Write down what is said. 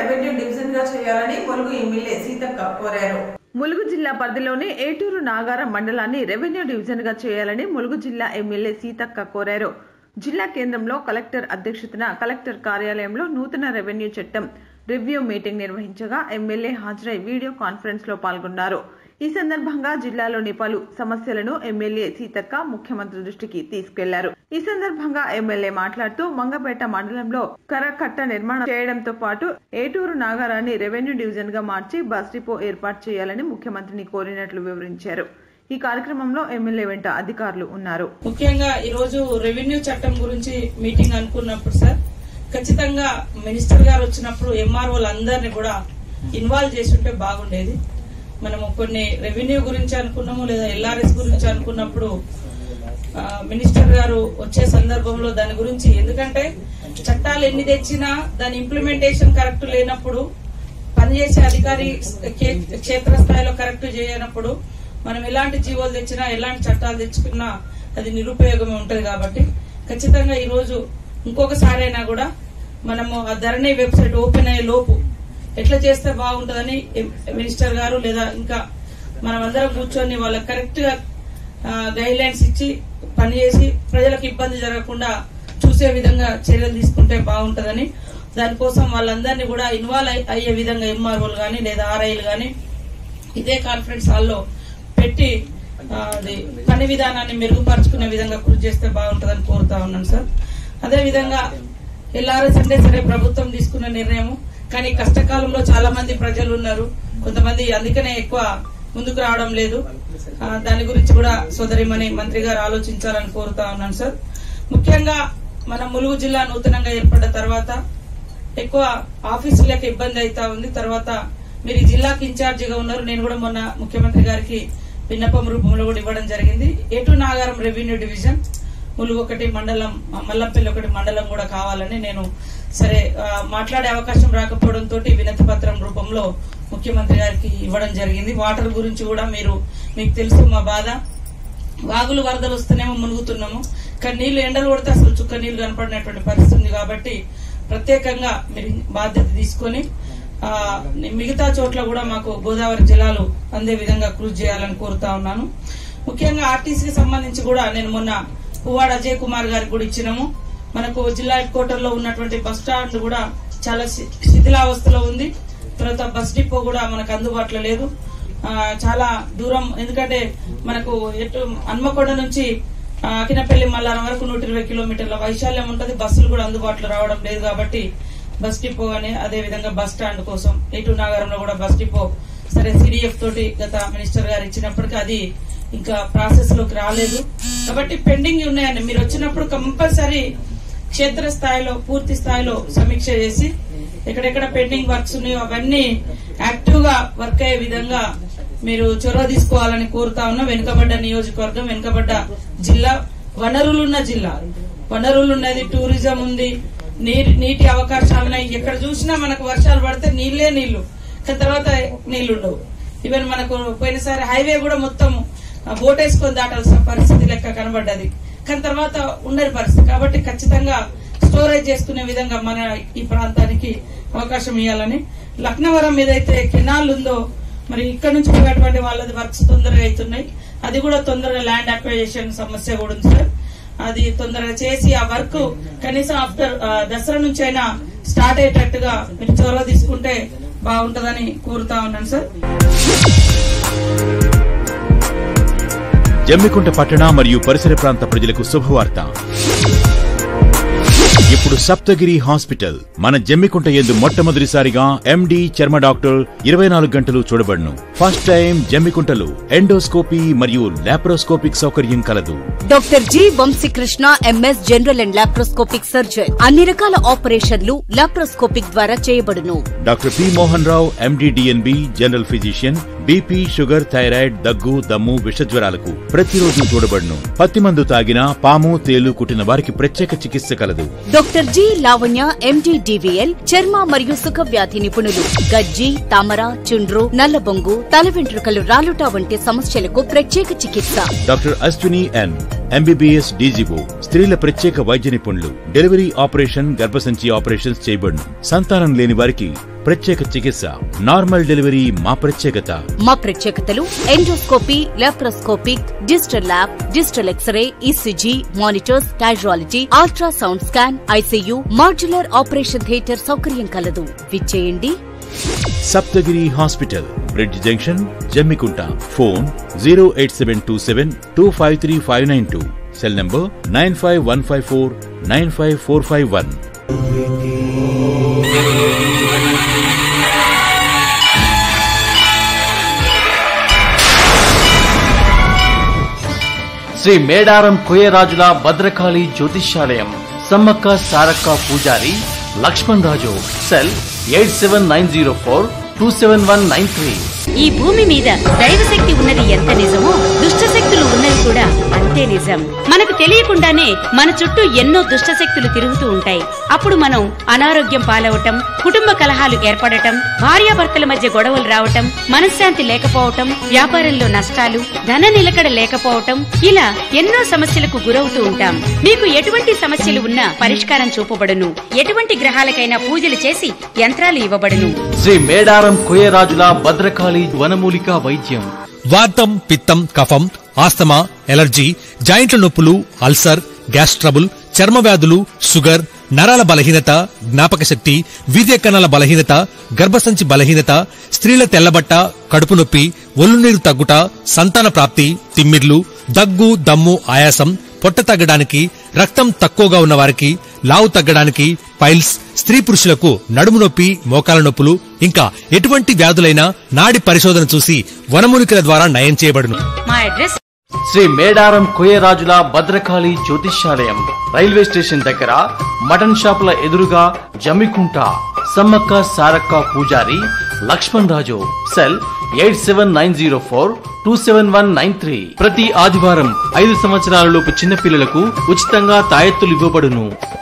revenue division గా చేయాలని Mulugu MLA Seethakka కోరారు ములుగు జిల్లా పరిధిలోని ఏటూరు నాగారం మండలాన్ని రెవెన్యూ డివిజన్ గా చేయాలని ములుగు జిల్లా ఎమ్మెల్యే సీతక్క కోరారు జిల్లా కేంద్రంలో కలెక్టర్ అధ్యక్షతన కలెక్టర్ కార్యాలయంలో నూతన రెవెన్యూ చట్టం రివ్యూ మీటింగ్ నిర్వహించగా ఎమ్మెల్యే హాజరై వీడియో కాన్ఫరెన్స్ లో పాల్గొన్నారు ఈ సందర్భంగా జిల్లాలోని పలు సమస్యలను ఎమ్మెల్యే సీతక్క ముఖ్యమంత్రి దృష్టికి తీసుకెళ్లారు ఈ సందర్భంగా ఎమ్మెల్యే మాట్లాడుతూ మంగపేట మండలంలో కరకట్ట నిర్మాణం చేయడంతో పాటు ఏటూరు నాగారాన్ని రెవెన్యూ డివిజన్ గా మార్చి బస్ డిపో ఏర్పాటు చేయాలని ముఖ్యమంత్రిని కోరినట్లు వివరించారు ఈ కార్యక్రమంలో ఎమ్మెల్యే వెంట అధికారులు ఉన్నారు ముఖ్యంగా ఈ రోజు రెవెన్యూ చట్టం గురించి మీటింగ్ అనుకున్నప్పుడు సార్ ఖచ్చితంగా మినిస్టర్ గారు వచ్చినప్పుడు ఎంఆర్ఓలు అందరినీ కూడా ఇన్వాల్వ్ చేసి ఉంటే బాగుండేది మనము కొన్ని రెవెన్యూ గురించి అనుకున్నాము లేదా ఎల్ఆర్ఎస్ గురించి అనుకున్నప్పుడు ఆ, మినిస్టర్ గారు వచ్చే సందర్భంలో దాని గురించి ఎందుకంటే చట్టాలు ఎన్ని తెచ్చినా దాని ఇంప్లిమెంటేషన్ కరెక్ట్ లేనప్పుడు పనిచేసే అధికారి కే- క్షేత్రస్థాయిలో కరెక్ట్ చేయనప్పుడు మనం ఎలాంటి జీవోలు తెచ్చినా ఎలాంటి చట్టాలు తెచ్చుకున్నా అది నిరుపయోగమే ఉంటది కాబట్టి ఖచ్చితంగా ఈ రోజు ఇంకొకసారి అయినా కూడా మనము ఆ ధరణి వెబ్సైట్ ఓపెన్ అయ్యే లోపు ఎట్లా చేస్తే బాగుంటుందని ఎం- మినిస్టర్ గారు లేదా ఇంకా మనం అందరం కూర్చొని వాళ్ళకి కరెక్ట్ గా గైడ్ లైన్స్ ఇచ్చి పనిచేసి ప్రజలకు ఇబ్బంది జరగకుండా చూసే విధంగా చర్యలు తీసుకుంటే బాగుంటుందని దానికోసం వాళ్ళందరినీ కూడా ఇన్వాల్వ్ అయ్యే విధంగా ఎంఆర్ఓలు గాని లేదా ఆర్ఐలు గాని ఇదే కాన్ఫరెన్స్ హాల్లో పెట్టి ఆ, అది పని విధానాన్ని మెరుగుపరుచుకునే విధంగా కృషి చేస్తే బాగుంటుందని కోరుతా ఉన్నాను సార్ అదే విధంగా ఎల్ఆర్ఎస్ అంటే సరే ప్రభుత్వం తీసుకున్న నిర్ణయం కానీ కష్టకాలంలో చాలా మంది ప్రజలు ఉన్నారు కొంతమంది అందుకనే ఎక్కువ ముందుకు రావడం లేదు ఆ, దాని గురించి కూడా సోదరిమణి మంత్రి గారు ఆలోచించాలని కోరుతా ఉన్నాను సార్ ముఖ్యంగా మన ములుగు జిల్లా నూతనంగా ఏర్పడ్డ తర్వాత ఎక్కువ ఆఫీసులకు ఇబ్బంది అవుతా ఉంది తర్వాత మీరు ఈ జిల్లాకి ఇన్ఛార్జిగా ఉన్నారు నేను కూడా మొన్న ముఖ్యమంత్రి గారికి విన్నపం రూపంలో కూడా ఇవ్వడం జరిగింది ఎటు నాగారం రెవెన్యూ డివిజన్ ములుగు ఒకటి మండలం మల్లంపల్లి ఒకటి మండలం కూడా కావాలని నేను సరే ఆ, మాట్లాడే అవకాశం రాకపోవడంతో వినతి పత్రం రూపంలో ముఖ్యమంత్రి గారికి ఇవ్వడం జరిగింది వాటర్ గురించి కూడా మీరు మీకు తెలుసు మా బాధ వాగులు వరదలు వస్తేనేమో మునుగుతున్నాము కానీ నీళ్లు ఎండలు కొడితే అసలు చుక్క నీళ్లు కనపడినటువంటి పరిస్థితి ఉంది కాబట్టి ప్రత్యేకంగా మీరు బాధ్యత తీసుకొని ఆ, మిగతా చోట్ల కూడా మాకు గోదావరి జలాలు అందే విధంగా కృషి చేయాలని కోరుతా ఉన్నాను ముఖ్యంగా ఆర్టీసీకి సంబంధించి కూడా నేను మొన్న పువ్వాడ అజయ్ కుమార్ గారికి కూడా ఇచ్చినాము మనకు జిల్లా హెడ్ క్వార్టర్ లో ఉన్నటువంటి బస్ స్టాండ్ కూడా చాలా శి- శిథిలావస్థలో ఉంది తర్వాత బస్ డిపో కూడా మనకు అందుబాటులో లేదు ఆ, చాలా దూరం ఎందుకంటే మనకు ఎటు హన్మకొండ నుంచి ఆ, అకినపల్లి మల్లారం వరకు నూట ఇరవై కిలోమీటర్ల వైశాల్యం ఉంటది బస్సులు కూడా అందుబాటులో రావడం లేదు కాబట్టి బస్ డిపో గానీ అదే విధంగా బస్ స్టాండ్ కోసం ఎటు నాగారంలో కూడా బస్ డిపో సరే సిడిఎఫ్ తోటి గత మినిస్టర్ గారు ఇచ్చినప్పటికీ అది ఇంకా ప్రాసెస్ లోకి రాలేదు కాబట్టి పెండింగ్ ఉన్నాయండి మీరు వచ్చినప్పుడు కంపల్సరీ క్షేత్ర స్థాయిలో పూర్తి స్థాయిలో సమీక్ష చేసి ఎక్కడెక్కడ పెండింగ్ వర్క్స్ ఉన్నాయో అవన్నీ యాక్టివ్ గా వర్క్ అయ్యే విధంగా మీరు చొరవ తీసుకోవాలని కోరుతా ఉన్నా వెనుకబడ్డ నియోజకవర్గం వెనుకబడ్డ జిల్లా వనరులున్న జిల్లా వనరులు ఉన్నది టూరిజం ఉంది నీటి నీటి అవకాశాలు ఉన్నాయి ఎక్కడ చూసినా మనకు వర్షాలు పడితే నీళ్లే నీళ్లు కానీ తర్వాత నీళ్లు ఉండవు ఈవెన్ మనకు పోయినసారి హైవే కూడా మొత్తం బోట్ వేసుకొని దాటాల్సిన పరిస్థితి లెక్క కనబడ్డది కానీ తర్వాత ఉండని పరిస్థితి కాబట్టి ఖచ్చితంగా స్టోరేజ్ చేసుకునే విధంగా మన ఈ ప్రాంతానికి అవకాశం ఇవ్వాలని లక్నవరం ఏదైతే కెనాల్ ఉందో మరి ఇక్కడ నుంచి పోయేటువంటి వాళ్ళది వర్క్స్ తొందరగా అవుతున్నాయి అది కూడా తొందరగా ల్యాండ్ అక్వైజేషన్ సమస్య కూడా ఉంది సార్ అది తొందరగా చేసి ఆ వర్క్ కనీసం ఆఫ్టర్ దసరా నుంచి అయినా స్టార్ట్ అయ్యేటట్టుగా మీరు చొరవ తీసుకుంటే బాగుంటుందని కోరుతా ఉన్నాను సార్ జమ్మికుంట పట్టణ మరియు పరిసర ప్రాంత ప్రజలకు శుభవార్త ఇప్పుడు సప్తగిరి హాస్పిటల్ మన జమ్మికుంట ఎందు మొట్టమొదటిసారిగా ఎండి చర్మ డాక్టర్ ఇరవై నాలుగు గంటలు చూడబడును ఫస్ట్ టైం జమ్మికుంటలో ఎండోస్కోపీ మరియు లాప్రోస్కోపిక్ సౌకర్యం కలదు doctor G Vamshikrishna MS general and laparoscopic surgeon అన్ని రకాల ఆపరేషన్లు లాప్రోస్కోపిక్ ద్వారా చేయబడును doctor P Mohan Rao MD DNB general physician BP sugar thyroid దగ్గు దమ్ము విషజ్వరాలకు ప్రతిరోజు చూడబడును పత్తి మందు తాగినా పాము తేలు కుట్టిన వారికి ప్రత్యేక చికిత్స కలదు doctor G Lavanya MD DVL చర్మ మరియు సుఖ వ్యాధి నిపుణులు గజ్జి తామర చుండ్రు నల్లబొంగు తల వెంట్రుకలు రాలుట వంటి సమస్యలకు ప్రత్యేక చికిత్స doctor Ashwini N MBBS DGO స్త్రీల ప్రత్యేక వైద్య నిపుణులు డెలివరీ ఆపరేషన్ గర్భసంచి ఆపరేషన్స్ చేయబడును సంతానం లేని వారికి ప్రత్యేక చికిత్స నార్మల్ డెలివరీ మా ప్రత్యేకత మా ప్రత్యేకతలు endoscopy laparoscopic digital lab digital x ray ECG monitors casualty ultrasound scan ICU modular operation theatre సౌకర్యం కలదు విచ్చేయండి Saptagiri hospital bridge junction Jammikunta phone zero eight seven two seven two five three five nine two cell number nine five one five four nine five four five one Shri Medaram కోయరాజుల భద్రకాళి జ్యోతిష్యాలయం సమ్మక్క సారక్క పూజారి Laxman Raju cell eight seven nine zero four two seven one nine three ఈ భూమి మీద దైవశక్తి ఉన్నది ఎంత నిజమో దుష్టశక్తులు ఉన్నవి కూడా అంతే నిజం మనకు తెలియకుండానే మన చుట్టూ ఎన్నో దుష్టశక్తులు తిరుగుతూ ఉంటాయి అప్పుడు మనం అనారోగ్యం పాలవటం కుటుంబ కలహాలు ఏర్పడటం భార్యాభర్తల మధ్య గొడవలు రావటం మనశ్శాంతి లేకపోవటం వ్యాపారంలో నష్టాలు ధన నిలకడ లేకపోవటం ఇలా ఎన్నో సమస్యలకు గురవుతూ ఉంటాం మీకు ఎటువంటి సమస్యలు ఉన్నా పరిష్కారం చూపబడును ఎటువంటి గ్రహాలకైనా పూజలు చేసి యంత్రాలు ఇవ్వబడును శ్రీ మేడారం కోయరాజుల భద్రకాళి వనమూలిక వైద్యం వాతం పిత్తం కఫం ఆస్తమా ఎలర్జీ జాయింట్ల నొప్పులు అల్సర్ గ్యాస్ ట్రబుల్ చర్మ వ్యాధులు షుగర్ నరాల బలహీనత జ్ఞాపక శక్తి వీర్య కణాల బలహీనత గర్భసంచి బలహీనత స్త్రీల తెల్లబట్ట కడుపు నొప్పి ఒళ్ళు నీరు తగ్గుట సంతాన ప్రాప్తి తిమ్మిర్లు దగ్గు దమ్ము ఆయాసం పొట్ట తగ్గడానికి రక్తం తక్కువగా ఉన్న వారికి లావు తగ్గడానికి పైల్స్ స్త్రీ పురుషులకు నడుము నొప్పి మోకాల నొప్పులు ఇంకా ఎటువంటి వ్యాధులైనా నాడి పరిశోధన చూసి వనమూలికల ద్వారా నయం చేయబడును మా అడ్రస్ శ్రీ మేడారం కోయరాజుల భద్రకాళి జ్యోతిష్యాలయం రైల్వే స్టేషన్ దగ్గర మటన్ షాపుల ఎదురుగా జమ్మికుంట సమ్మక్క సారక్క పూజారి Laxman Raju cell eight seven nine zero four two seven one nine three ప్రతి ఆదివారం ఐదు సంవత్సరాల లోపు చిన్నపిల్లలకు ఉచితంగా తాయెత్తులు ఇవ్వబడును